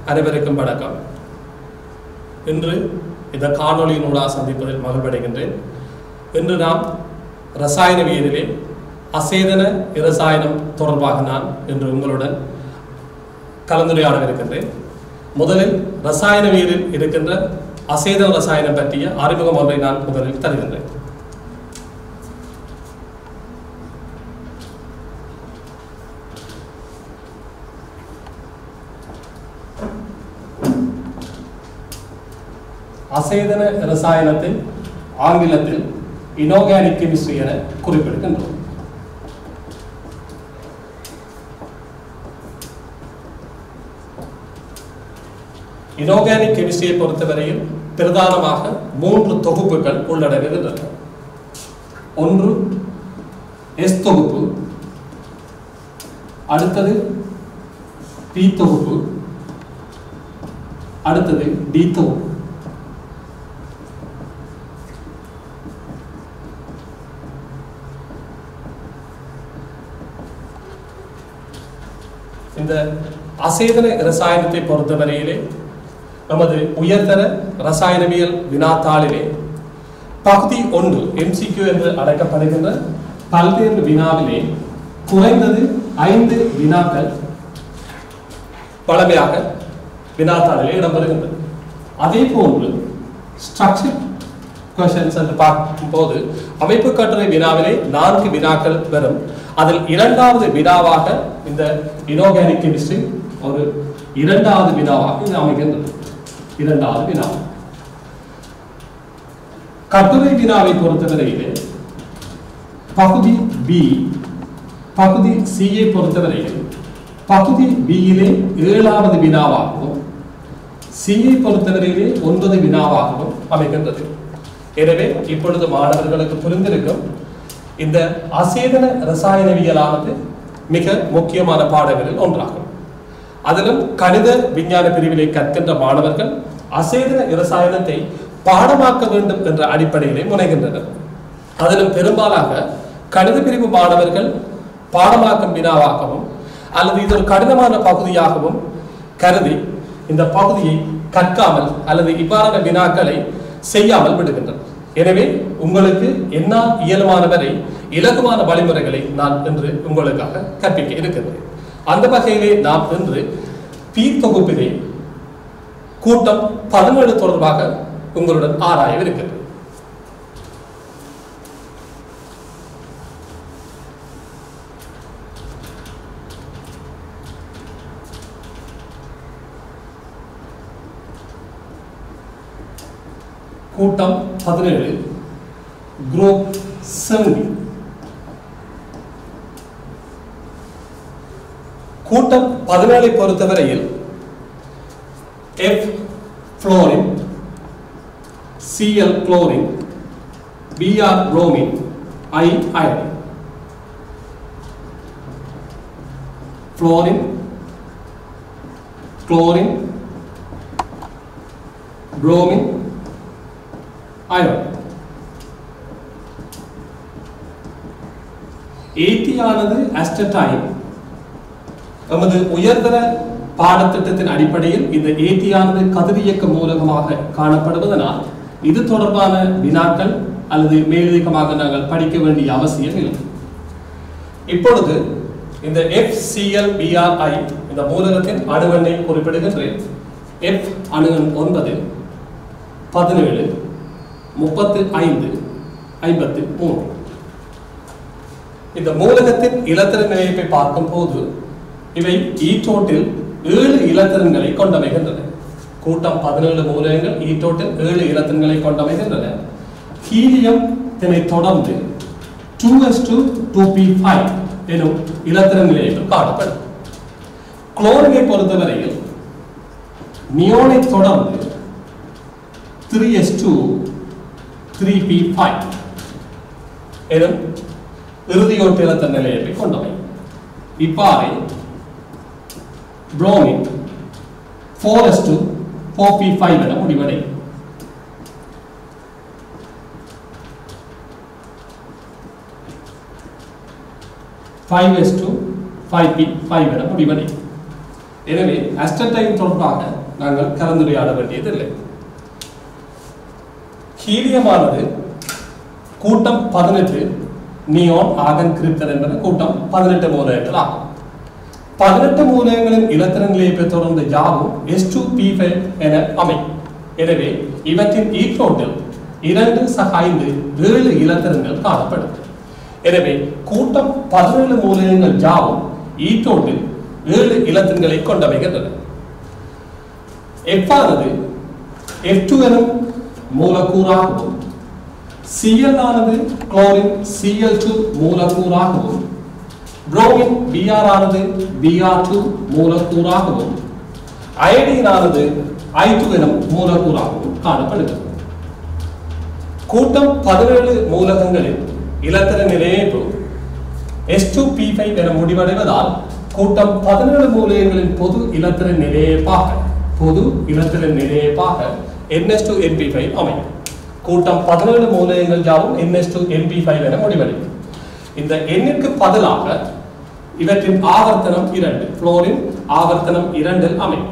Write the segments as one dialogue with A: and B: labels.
A: அனைவருக்கும் வணக்கம் இன்று இந்த காணொளியினூடாக சந்திப்பதில் மகிழ்வடைகின்றேன் இன்று நாம் ரசாயனவியலிலே அசேதன இரசாயனம் தொடர்பாக நான் இன்று உங்களுடன் கலந்துரையாடவிருக்கின்றேன் முதலில் ரசாயனவியலில் இருக்கின்ற அசேதன ரசாயனம் பற்றிய அறிமுகம் ஒன்றை நான் முதலில் தருகின்றேன் அசேதன ரசாயனத்தை ஆங்கிலத்தில் இனோகானிக் கெமிஸ்ட்ரி என குறிப்பிடுகின்றோம் இனோகானிக் கெமிஸ்ட்ரியை பொறுத்தவரையில் பிரதானமாக மூன்று தொகுப்புகள் உள்ளடங்குகின்றன ஒன்று எஸ் தொகுப்பு அடுத்தது பி தொகுப்பு அடுத்தது டி தொகுப்பு இந்த அசேதன ரசாயனத்தை பொறுத்தவரையிலே நமது உயர்தர ரசாயனவியல் வினாத்தாளிலே பகுதி ஒன்று எம்சிக்யூ என்று அழைக்கப்படுகின்ற பல்வேறு வினாவிலே குறைந்தது ஐந்து வினாக்கள் பழமையாக வினாத்தாளிலே இடம்பெறுகின்றது அதே போன்று ஸ்ட்ரக்சர் கொஷன்ஸ் என்று பார்க்கும்போது அமைப்பு கட்டுரை வினாவிலே நான்கு வினாக்கள் வரும் அதில் இரண்டாவது வினாவாக இந்த இனோகானிக் கெமிஸ்ட்ரி ஒரு இரண்டாவது வினாவாக இது அமைகின்றது இரண்டாவது வினா கட்டுரை வினாவை பொறுத்தவரையிலே பகுதி பி பகுதி சியை பொறுத்தவரையில் பகுதி பியிலே ஏழாவது வினாவாகவும் சியை பொறுத்தவரையிலே ஒன்பது வினாவாகவும் அமைகின்றது எனவே இப்பொழுது மாணவர்களுக்கு புரிந்திருக்கும் இந்த அசேதன ரசாயனவியலானது மிக முக்கியமான பாடங்களில் ஒன்றாகும் அதிலும் கணித விஞ்ஞான பிரிவிலை கற்கின்ற மாணவர்கள் அசேதன இரசாயனத்தை பாடமாக்க வேண்டும் என்ற அடிப்படையிலே முனைகின்றனர் அதிலும் பெரும்பாலாக கணித பிரிவு மாணவர்கள் பாடமாக்கும் வினாவாகவும் அல்லது இது ஒரு கடினமான பகுதியாகவும் கருதி இந்த பகுதியை கற்காமல் அல்லது இவ்வாறான வினாக்களை செய்யாமல் விடுகின்றனர் எனவே உங்களுக்கு என்ன இயலுமானவரை இலகுவான வழிமுறைகளை நான் இன்று உங்களுக்காக கற்பிக்க இருக்கின்றேன் அந்த வகையிலே நாம் இன்று பி தொகுப்பிலே கூட்டம் பதினேழு தொடர்பாக உங்களுடன் ஆராயவிருக்கிறது கூட்டம் பதினேழு குரூப் செவன்டி கூட்டம் பதினேழை பொறுத்தவரையில் F fluorine CL chlorine BR bromine I iodine fluorine chlorine bromine iodine ஏத்தியானது அஸ்டடைன் நமது உயர்தர பாடத்திட்டத்தின் அடிப்படையில் இந்த ஏத்தியானது கதிரியக்க மூலகமாக காணப்படுவதனால் இது தொடர்பான வினாக்கள் அல்லது மேலதிகமாக நாங்கள் படிக்க வேண்டிய அவசியம் இல்லை இப்பொழுது இந்த எஃப் சிஎல் பிஆர்ஐ இந்த மூலகத்தின் அணுவெண்ணை குறிப்பிடுகின்றேன் எஃப் அணுவன் ஒன்பது பதினேழு முப்பத்து ஐந்து ஐம்பத்து மூன்று இந்த மூலகத்தின் இலத்திர நிலையத்தை பார்க்கும் போது இவை ஈட்டோட்டில் ஏழு இலத்திரன்களை கொண்டமைகின்றன கூட்டம் பதினேழு மூலகங்கள் ஈட்டோட்டில் ஏழு இலத்திரன்களை கொண்டமைகின்றன ஹீலியம் இதனை தொடர்ந்து two s two two p five எனும் இலத்திர நிலையங்கள் காணப்படும் குளோரினை பொறுத்தவரையில் நியோனை தொடர்ந்து three s two three p five எனும் இறுதியோட்டு இலத்திர நிலையத்தை கொண்டவை இவ்வாறு bromine four s two four p five என முடிவடை five s two five p five என முடிவடை எனவே அஸ்டடைன் தொடர்பாக நாங்கள் கலந்துரையாட வேண்டியதில்லை ஹீலியமானது கூட்டம் பதினெட்டு நியோன் ஆகன் கிரிப்தன் என்பது கூட்டம் பதினெட்டு மூலகங்கள் ஆகும் பதினெட்டு மூலகங்களின் இலத்திர நிலையை தொடர்ந்த யாவும் எஸ் டூ பி ஃபைவ் என அமையும் எனவே இவற்றின் ஈட்டோட்டில் இரண்டு சக ஐந்து ஏழு இலத்திரங்கள் காணப்படும் எனவே கூட்டம் பதினேழு மூலகங்கள் யாவும் ஈட்டோட்டில் ஏழு இலத்திரங்களை கொண்டமைகின்றன எஃபானது எஃப் டூ எனும் மூலக்கூறாகவும் சிஎல் ஆனது குளோரின் சிஎல் டூ மூலக்கூறாகவும் புரோமின் பிஆர் ஆனது பிஆர் டூ மூலக்கூறாகவும் அயடின் ஆனது ஐ டூ எனும் மூலக்கூறாகவும் காணப்படுகிறது கூட்டம் பதினேழு மூலகங்களில் இலத்திர நிலையேற்று எஸ் டூ பி ஃபைவ் என முடிவடைவதால் கூட்டம் பதினேழு மூலகங்களின் பொது இலத்திர நிலையேப்பாக பொது இலத்திர நிலையேப்பாக என்எஸ் டூ என்பி ஃபைவ் அமையும் கூட்டம் பதினேழு மூலகங்கள் யாவும் என்எஸ் டூ என்பி ஃபைவ் என முடிவடையும் இந்த எண்ணிற்கு பதிலாக இவற்றின் ஆவர்த்தனம் இரண்டு புளோரின் ஆவர்த்தனம் இரண்டில் அமையும்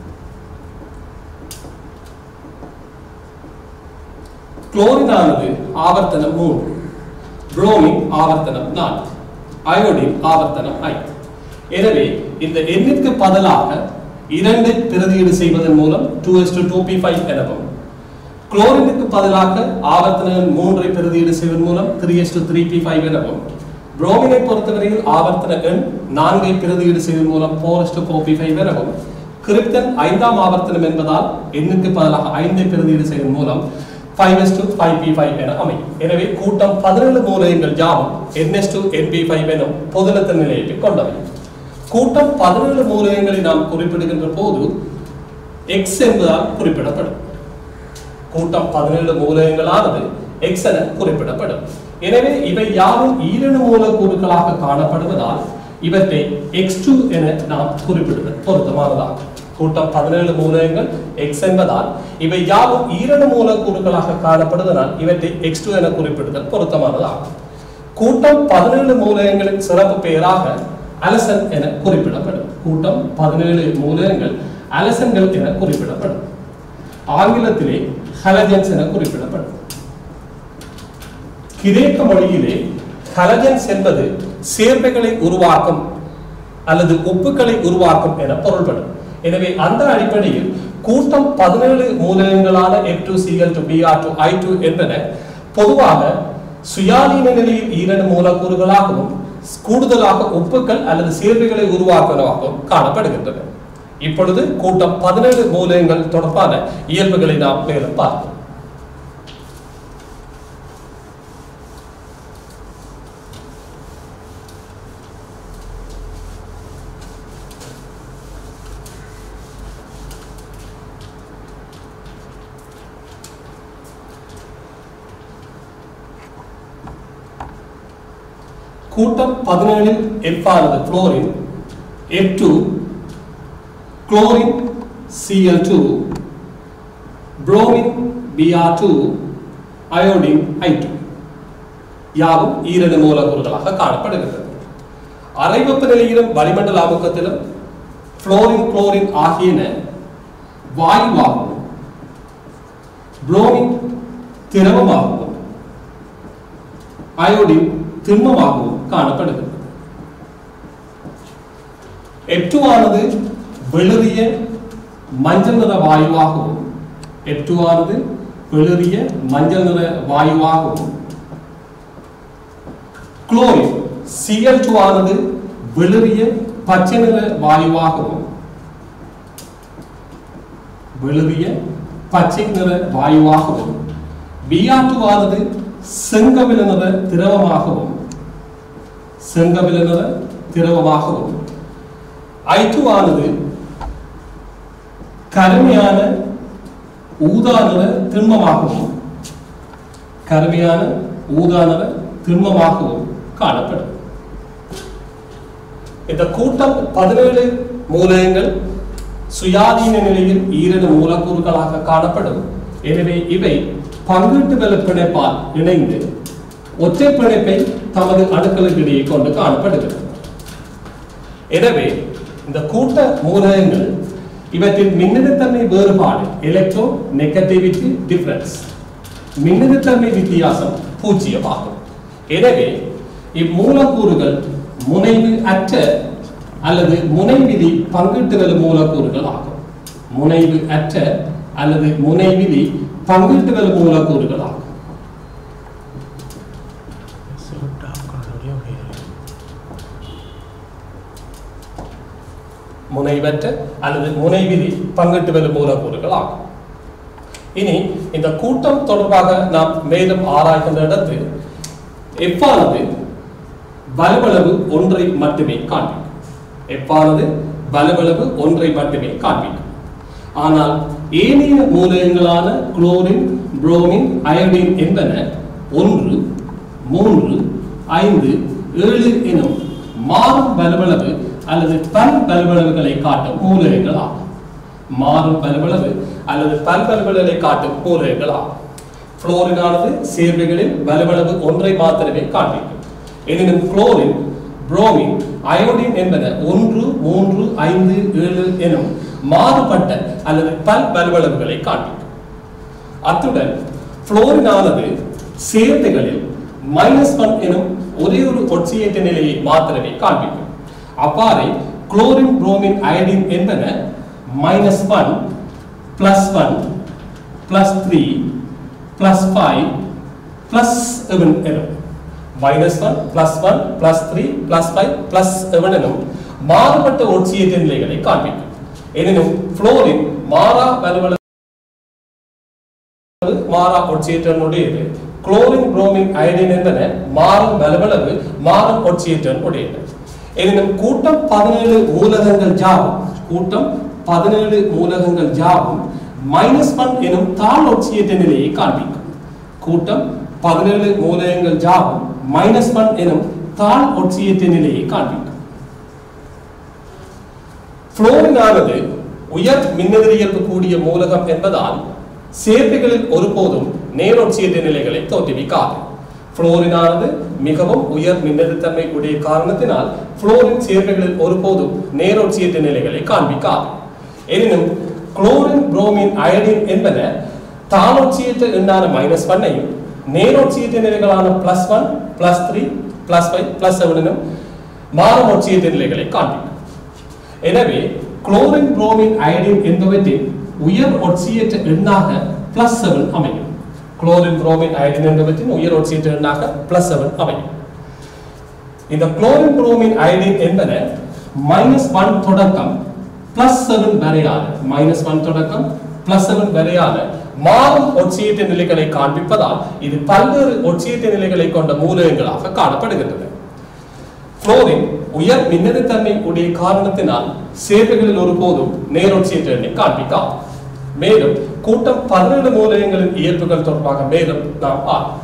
A: குளோரின் ஆனது ஆவர்த்தனம் மூன்று புரோமின் ஆவர்த்தனம் நான்கு அயோடின் ஆவர்த்தனம் ஐந்து எனவே இந்த எண்ணிற்கு பதிலாக இரண்டை பிரதியீடு செய்வதன் மூலம் two s two two p five எனவும் குளோரினுக்கு பதிலாக ஆவர்த்தன மூன்றை பிரதியீடு செய்வதன் மூலம் three s two three p five எனவும் புரோமினை பொறுத்தவரையில் ஆவர்த்தன எண் நான்கை பிரதியீடு செய்வதன் மூலம் four s two four p five எனவும் கிரிப்டன் ஐந்தாம் ஆவர்த்தனம் என்பதால் எண்ணுக்கு பதிலாக ஐந்தை பிரதியீடு செய்வதன் மூலம் five s two five p five என அமையும் எனவே கூட்டம் பதினேழு மூலகங்கள் யாவும் என்எஸ் டூ என்பி ஃபைவ் எனும் பொதுநத்த நிலையை கொண்டவை கூட்டம் பதினேழு மூலகங்களை நாம் குறிப்பிடுகின்ற போது எக்ஸ் என்பதால் குறிப்பிடப்படும் கூட்டம் பதினேழு மூலகங்களானது எக்ஸ் என குறிப்பிடப்படும் எனவே இவை யாவும் ஈரணு மூலக்கூறுகளாக காணப்படுவதால் இவற்றை எக்ஸ் டூ என நாம் குறிப்பிடுவது பொருத்தமானதாகும் கூட்டம் பதினேழு மூலகங்கள் எக்ஸ் என்பதால் இவை யாவும் ஈரணு மூலக்கூறுகளாக காணப்படுவதனால் இவற்றை எக்ஸ் டூ என குறிப்பிடுதல் பொருத்தமானதாகும் கூட்டம் பதினேழு மூலகங்களின் சிறப்பு பெயராக அலசன் என குறிப்பிடப்படும் கூட்டம் பதினேழு மூலகங்கள் அலசன்கள் என குறிப்பிடப்படும் ஆங்கிலத்திலே ஹலஜன்ஸ் என குறிப்பிடப்படும் கிரேக்க மொழியிலே ஹலஜன்ஸ் என்பது சேர்வைகளை உருவாக்கும் அல்லது உப்புக்களை உருவாக்கும் என பொருள்படும் எனவே அந்த அடிப்படையில் கூட்டம் பதினேழு மூலகங்களான F two CL two BR two I two என்பன பொதுவாக சுயாதீன நிலையில் ஈரணு மூலக்கூறுகளாகவும் கூடுதலாக உப்புக்கள் அல்லது சேர்வைகளை உருவாக்குவதாகவும் காணப்படுகின்றன இப்பொழுது கூட்டம் பதினேழு மூலகங்கள் தொடர்பான இயல்புகளை நாம் மேலும் பார்ப்போம் கூட்டம் பதினேழில் எஃப் ஆனது chlorine F two chlorine CL two bromine BR two iodine I two யாவும் ஈரடு மூலக்கூறுகளாக காணப்படுகின்றன அரை வெப்பநிலையிலும் வளிமண்டல அமுக்கத்திலும் புளோரின் குளோரின் ஆகியன வாயுவாகவும் புரோமின் திரவமாகவும் அயோடின் திண்மமாகவும் காணப்படுகிறது எட்டு ஆனது வெளிறிய மஞ்சள் நிற வாயுவாகவும் எட்டு ஆனது வெளிறிய மஞ்சள் நிற வாயுவாகவும் குளோரின் சிஎல் டூ ஆனது வெளிறிய பச்சை நிற வாயுவாகவும் வெளிறிய பச்சை நிற வாயுவாகவும் பிஆர் டூ ஆனது செங்கவில நிற திரவமாகவும் செங்கவில நிற திரவமாகவும் ஐ டூ ஆனது கருமையான ஊதா நிற திண்மமாகவும் கருமையான ஊதா நிற திண்மமாகவும் காணப்படும் இந்த கூட்டம் பதினேழு மூலகங்கள் சுயாதீன நிலையில் ஈரடு மூலக்கூறுகளாக காணப்படும் எனவே இவை பங்கீட்டு வெல பிணைப்பால் இணைந்து ஒற்றை பிணைப்பை தமது அணுக்களுக்கு இடையே கொண்டு காணப்படுகிறது எனவே இந்த கூட்ட மூலகங்கள் இவற்றின் மின்னணுத்தன்மை வேறுபாடு எலக்ட்ரோ நெகட்டிவிட்டி டிஃபரன்ஸ் மின்னணுத்தன்மை வித்தியாசம் பூஜ்ஜியமாகும் எனவே இம்மூலக்கூறுகள் முனைவு அற்ற அல்லது முனைவிதி பங்கீட்டுதல் மூலக்கூறுகள் ஆகும் முனைவு அற்ற அல்லது முனைவிதி பங்கீட்டுதல் மூலக்கூறுகள் ஆகும் முனைவற்ற அல்லது முனைவிதி பங்கிட்டுவது மூலக்கூறுகள் ஆகும் இனி இந்த கூட்டம் தொடர்பாக நாம் மேலும் ஆராய்கின்ற இடத்து எப்பானது வலுவளவு ஒன்றை மட்டுமே காண்பிக்கும் எப்பானது வலுவளவு ஒன்றை மட்டுமே காண்பிக்கும் ஆனால் ஏனைய மூலகங்களான குளோரின் புரோமின் அயோடின் என்பன ஒன்று மூன்று ஐந்து ஏழு எனும் மாறும் வலுவளவு அல்லது பல் வலுவளவுகளை காட்டும் மூலகங்கள் ஆகும் மாறும் வலுவளவு அல்லது பல் வலுவளவை காட்டும் மூலகங்கள் ஆகும் புளோரினானது சேர்வைகளில் வலுவளவு ஒன்றை மாத்திரமே காண்பிக்கும் எனினும் குளோரின் புரோமின் அயோடின் என்பன ஒன்று மூன்று ஐந்து ஏழு எனும் மாறுபட்ட அல்லது பல் வலுவளவுகளை காண்பிக்கும் அத்துடன் புளோரினானது சேர்வைகளில் மைனஸ் ஒன் எனும் ஒரே ஒரு ஒட்சியேற்ற நிலையை மாத்திரமே காண்பிக்கும் அவ்வாறே குளோரின் புரோமின் அயடின் என்பன minus one plus one plus three plus five plus seven எனும் minus one plus one plus three plus five plus seven எனும் மாறுபட்ட ஒட்சியேற்ற நிலைகளை காண்பிக்கும் எனினும் புளோரின் மாறா வலுவளவு மாறா ஒட்சியேற்றனுடையது குளோரின் புரோமின் அயடின் என்பன மாறும் வலுவளவு மாறும் ஒட்சியேற்றன் உடையது எனினும் கூட்டம் பதினேழு மூலகங்கள் ஜாவும் கூட்டம் பதினேழு மூலகங்கள் ஜாவும் மைனஸ் ஒன் எனும் தாழ் ஒட்சியேற்ற நிலையை காண்பிக்கும் கூட்டம் பதினேழு மூலகங்கள் ஜாவும் மைனஸ் ஒன் எனும் தாழ் ஒட்சியேற்ற நிலையை காண்பிக்கும் புளோரினானது உயர் மின்னெதிரியல்பு கூடிய மூலகம் என்பதால் சேர்க்கைகளில் ஒருபோதும் நேரொட்சியேற்ற நிலைகளை தோற்றுவிக்காது புளோரினானது மிகவும் உயர் மின்னெதிர்த்தன்மை உடைய காரணத்தினால் புளோரின் சேர்க்கைகளில் ஒருபோதும் நேரொட்சியேற்ற நிலைகளை காண்பிக்காது எனினும் குளோரின் புரோமின் அயடின் என்பன தானொட்சியேற்ற எண்ணான மைனஸ் ஒன்னையும் நேரொட்சியேற்ற நிலைகளான plus one plus three plus five plus செவனும் மாறும் ஒட்சியேற்ற நிலைகளை காண்பிக்கும் எனவே குளோரின் புரோமின் அயடின் என்பவற்றின் உயர் ஒட்சியேற்ற எண்ணாக பிளஸ் செவன் அமையும் குளோரின் புரோமின் அயடின் என்பவற்றின் உயர் ஒட்சியேற்ற எண்ணாக பிளஸ் செவன் அமையும் இந்த குளோரின் புரோமின் அயடின் என்பன மைனஸ் ஒன் தொடக்கம் பிளஸ் செவன் வரையான மைனஸ் ஒன் தொடக்கம் பிளஸ் செவன் வரையான மாறும் ஒட்சியேற்ற நிலைகளை காண்பிப்பதால் இது பல்வேறு ஒட்சியேற்ற நிலைகளை கொண்ட மூலகங்களாக காணப்படுகின்றன புளோரின் உயர் மின்னணுத்தன்மை உடைய காரணத்தினால் சேர்வைகளில் ஒருபோதும் நேரொட்சியற்ற எண்ணை காண்பிக்காது மேலும் கூட்டம் பதினேழு மூலகங்களின் இயல்புகள் தொடர்பாக மேலும் நாம் ஆரம்பிப்போம்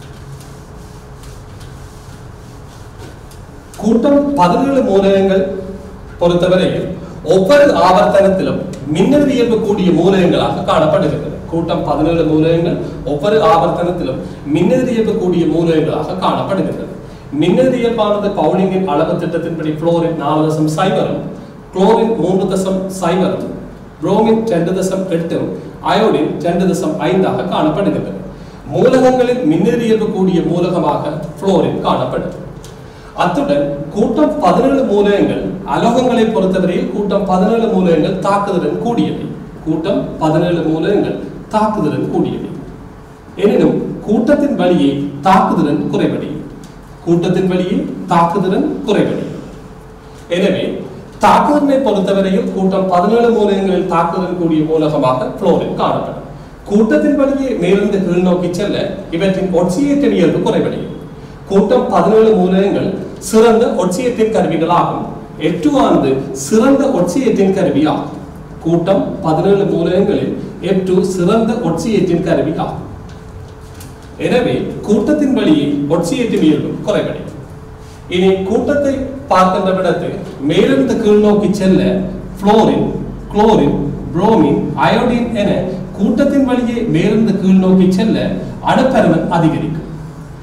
A: கூட்டம் பதினேழு மூலகங்கள் பொறுத்தவரையில் ஒவ்வொரு ஆவர்த்தனத்திலும் மின்னணு இயல்பக்கூடிய மூலகங்களாக காணப்படுகின்றன கூட்டம் பதினேழு மூலகங்கள் ஒவ்வொரு ஆவர்த்தனத்திலும் மின்னணு இயல்பக்கூடிய மூலகங்களாக காணப்படுகின்றன மின்னணு இயல்பானது பவுலிங்கின் அளவு திட்டத்தின்படி புளோரின் நாலு தசம் சைவரும் குளோரின் மூன்று தசம் சைவரும் புரோமின் ரெண்டு தசம் எட்டும் அயோடின் ரெண்டு தசம் ஐந்தாக காணப்படுகின்றன மூலகங்களில் மின்னணு இயல்பக்கூடிய மூலகமாக புளோரின் காணப்படுகிறது அத்துடன் கூட்டம் பதினேழு மூலகங்கள் அலோகங்களை பொறுத்தவரையில் கூட்டம் பதினேழு மூலகங்கள் தாக்குதலுடன் கூடியவை கூட்டம் பதினேழு மூலகங்கள் தாக்குதலுடன் கூடியவை எனினும் கூட்டத்தின் வழியே தாக்குதலன் குறைவடையும் கூட்டத்தின் வழியே தாக்குதலன் குறைவடையும் எனவே தாக்குதலை பொறுத்தவரையில் கூட்டம் பதினேழு மூலகங்களில் தாக்குதல் கூடிய மூலகமாக புளோரின் காணப்படும் கூட்டத்தின் வழியே மேலிருந்து கீழ் நோக்கி செல்ல இவற்றின் ஒட்சியேற்ற இயல்பு குறைவடையும் கூட்டம் பதினேழு மூலகங்கள் சிறந்த ஒட்சியத்தின் கருவிகளாகும் எட்டுவானது சிறந்த ஒட்சியத்தின் கருவி ஆகும் கூட்டம் பதினேழு மூலகங்களில் எட்டு சிறந்த ஒட்சியத்தின் கருவி ஆகும் எனவே கூட்டத்தின் வழியே ஒட்சியத்தின் இயல்பு குறைவடையும் இனி கூட்டத்தை பார்க்கின்ற விடத்து மேலிருந்து கீழ் நோக்கி செல்ல புளோரின் குளோரின் புரோமின் அயோடின் என கூட்டத்தின் வழியே மேலிருந்து கீழ் நோக்கி செல்ல அணுப்பருமன் அதிகரிக்கும்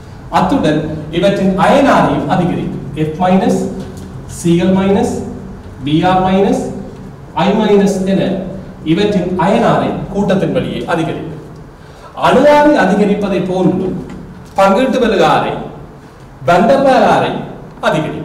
A: அத்துடன் இவற்றின் அயனாரியும் அதிகரிக்கும் F minus CL minus BR minus I minus என இவற்றின் அயனாரை கூட்டத்தின் வழியே அதிகரிக்கும் அணுவாரை அதிகரிப்பதை போன்று பங்கீட்டு வெலுகாரை பண்டர்வேலாரை அதிகரிக்கும்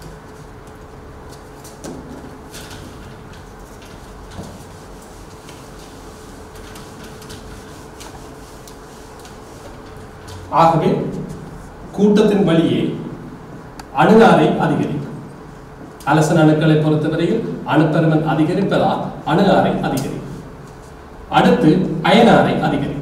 A: ஆகவே கூட்டத்தின் வழியே அணுகாரை அதிகரிக்கும் அலசன் அணுக்களை பொறுத்தவரையில் அணுப்பெருமன் அதிகரிப்பதால் அணுகாரை அதிகரிக்கும் அடுத்து அயனாரை அதிகரிக்கும்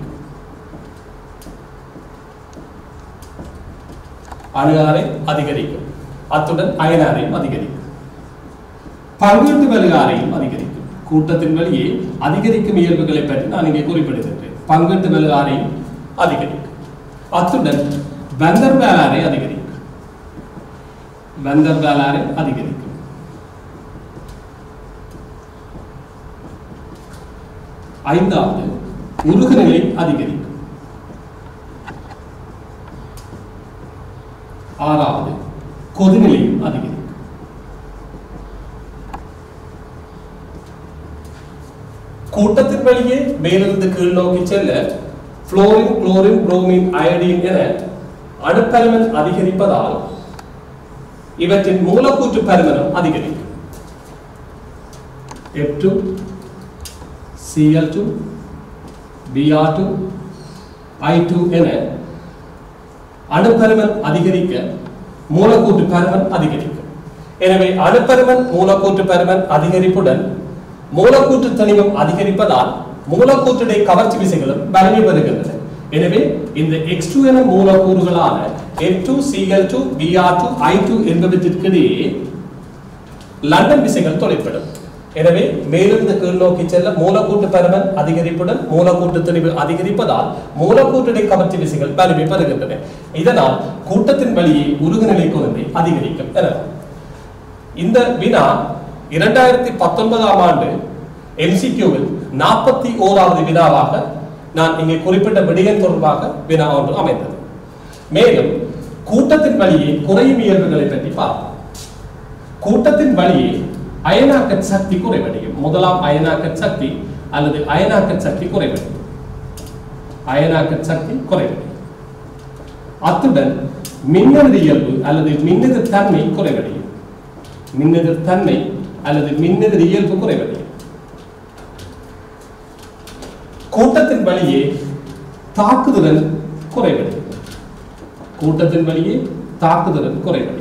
A: அணுகாரை அதிகரிக்கும் அத்துடன் அயனாரையும் அதிகரிக்கும் பங்கீட்டு வெலுகாரையும் அதிகரிக்கும் கூட்டத்தின் வழியே அதிகரிக்கும் இயல்புகளை பற்றி நான் இங்கே குறிப்பிடுகின்றேன் பங்கீட்டு வெலுகாரையும் அதிகரிக்கும் அத்துடன் வெந்தர் வேளாரை அதிகரிக்கும் வெந்தர் வேளாரை அதிகரிக்கும் ஐந்தாவது உருகுநிலை அதிகரிக்கும் ஆறாவது கொதிநிலையும் அதிகரிக்கும் கூட்டத்தின் வழியே மேலிருந்து கீழ் நோக்கி செல்ல புளோரின் குளோரின் புரோமின் அயடின் என அணுப்பருமன் அதிகரிப்பதால் இவற்றின் மூலக்கூற்று பருமனம் அதிகரிக்கும் F2 Cl2 Br2 I2 என அணுப்பருமன் அதிகரிக்க மூலக்கூற்று பருமன் அதிகரிக்கும் எனவே அணுப்பருமன் மூலக்கூற்று பருமன் அதிகரிப்புடன் மூலக்கூற்று தனிமம் அதிகரிப்பதால் மூலக்கூற்றுடைய கவர்ச்சி விசைகளும் வலிமை பெறுகின்றன எனவே இந்த X2 என மூலக்கூறுகளான F2 Cl2 Br2 I2 என்பவற்றிற்கிடையே London விசைகள் தொலைப்படும் எனவே மேலிருந்து கீழ் நோக்கி செல்ல மூலக்கூட்டு பருமன் அதிகரிப்புடன் மூலக்கூட்டு திணிவு அதிகரிப்பதால் மூலக்கூட்டுடைய கவர்ச்சி விசைகள் வலிமை பெறுகின்றன இதனால் கூட்டத்தின் வழியே உருகுநிலை கொள்கை அதிகரிக்கும் எனலாம் இந்த வினா இரண்டாயிரத்தி பத்தொன்பதாம் ஆண்டு எம்சிக்யூவில் நாற்பத்தி ஓராவது வினாவாக நான் இங்கே குறிப்பிட்ட விடயம் தொடர்பாக வினா ஒன்று அமைந்தது மேலும் கூட்டத்தின் வழியே குறையும் இயல்புகளை பற்றி பார்ப்போம் கூட்டத்தின் வழியே அயனாக்க சக்தி குறைவடையும் முதலாம் அயனாக்க சக்தி அல்லது அயனாக்க சக்தி குறைவடையும் அயனாக்க சக்தி குறைவடையும் அத்துடன் மின்னெதிர் இயல்பு அல்லது மின்னெதிர் தன்மை குறைவடையும் மின்னெதிர் தன்மை அல்லது மின்னெதிர் இயல்பு குறைவடையும் கூட்டத்தின் வழியே தாக்குதல் குறைவடையும் கூட்டத்தின் வழியே தாக்குதல் குறைவடையும்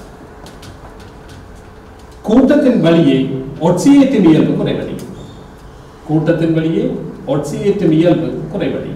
A: கூட்டத்தின் வழியே ஒட்சியேற்றும் இயல்பு குறைவடையும் கூட்டத்தின் வழியே ஒட்சியேற்றும் இயல்பு குறைவடையும்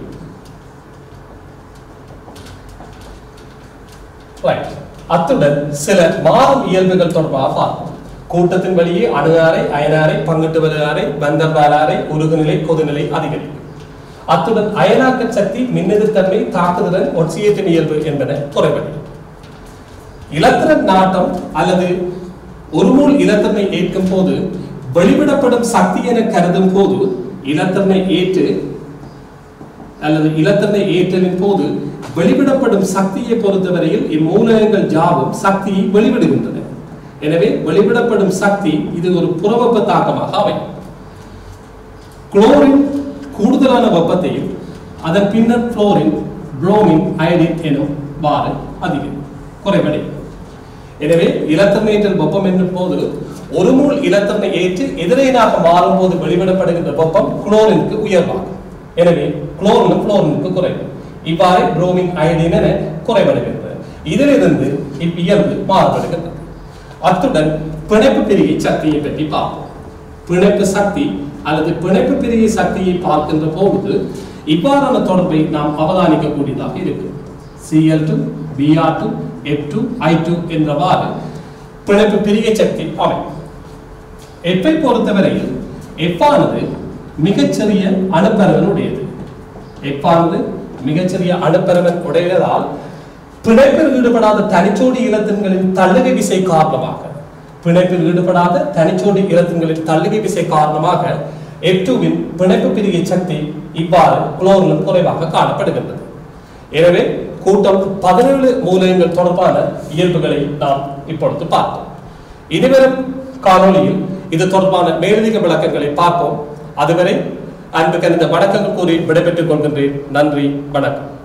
A: Right. அத்துடன் சில மாறும் இயல்புகள் தொடர்பாக பார்ப்போம் கூட்டத்தின் வழியே அணுகாரை அயனாரை பங்கிட்டு வருகாரை பந்தர்வாலாரை உருகுநிலை கொதுநிலை அதிகரிக்கும் அத்துடன் அயனாக்க சக்தி மின்னெதிர்த்தன்மை தாக்குதல் ஒட்சியேற்றும் இயல்பு என்பன குறைவடையும் இலத்திரன் நாட்டம் அல்லது ஒருமூல் இலத்திரனை ஏற்கும் போது வெளிவிடப்படும் சக்தி என கருதும் போது இலத்திரனை ஏற்று அல்லது இலத்திரனை ஏற்றலின் போது வெளிவிடப்படும் சக்தியை பொறுத்தவரையில் இம்மூலகங்கள் யாவும் சக்தியை வெளிவிடுகின்றன எனவே வெளிவிடப்படும் சக்தி இது ஒரு புறவெப்ப தாக்கமாக அமையும் குளோரின் கூடுதலான வெப்பத்தையும் அதன் பின்னர் புளோரின் புரோமின் அயடின் எனும் வாறு அதிகம் குறைவடையும் எனவே இலத்திரனை ஏற்றல் வெப்பம் என்னும் போது ஒரு மூல் இலத்திரனை ஏற்று எதிரையனாக மாறும் போது வெளிவிடப்படுகின்ற வெப்பம் குளோரினுக்கு உயர்வாகும் எனவே குளோரினும் குளோரினுக்கு குறைவு இவ்வாறு புரோமின் அயடின் என குறைவடைகின்றது இதிலிருந்து இவ்வியல்பு மாறுபடுகின்றது அத்துடன் பிணைப்பு பிரிகை சக்தியை பற்றி பார்ப்போம் பிணைப்பு சக்தி அல்லது பிணைப்பு பிரிகை சக்தியை பார்க்கின்ற போது இவ்வாறான தொடர்பை நாம் அவதானிக்கக்கூடியதாக இருக்கு Cl2 Br2 F2 I2 என்றவாறு பிணைப்பு பிரிகை சக்தி அமையும் எஃப்பை பொறுத்தவரையில் எஃப்பானது மிகச்சிறிய அணுப்பரவன் உடையது எஃப்பானது மிகச்சிறிய அணுப்பரவன் உடையதால் பிணைப்பில் ஈடுபடாத தனிச்சோடி இலத்தின்களின் தள்ளுகை விசை காரணமாக பிணைப்பில் ஈடுபடாத தனிச்சோடி இலத்தின்களின் தள்ளுகை விசை காரணமாக எஃப்டூவின் பிணைப்பு பிரிகை சக்தி இவ்வாறு குளோரிலும் குறைவாக காணப்படுகின்றது எனவே கூட்டம் பதினேழு மூலகங்கள் தொடர்பான இயல்புகளை நாம் இப்பொழுது பார்த்தோம் இனிவரும் காணொளியில் இது தொடர்பான மேலதிக விளக்கங்களை பார்ப்போம் அதுவரை அன்பு கணித வணக்கங்கள் கூறி விடைபெற்றுக் கொள்கின்றேன் நன்றி வணக்கம்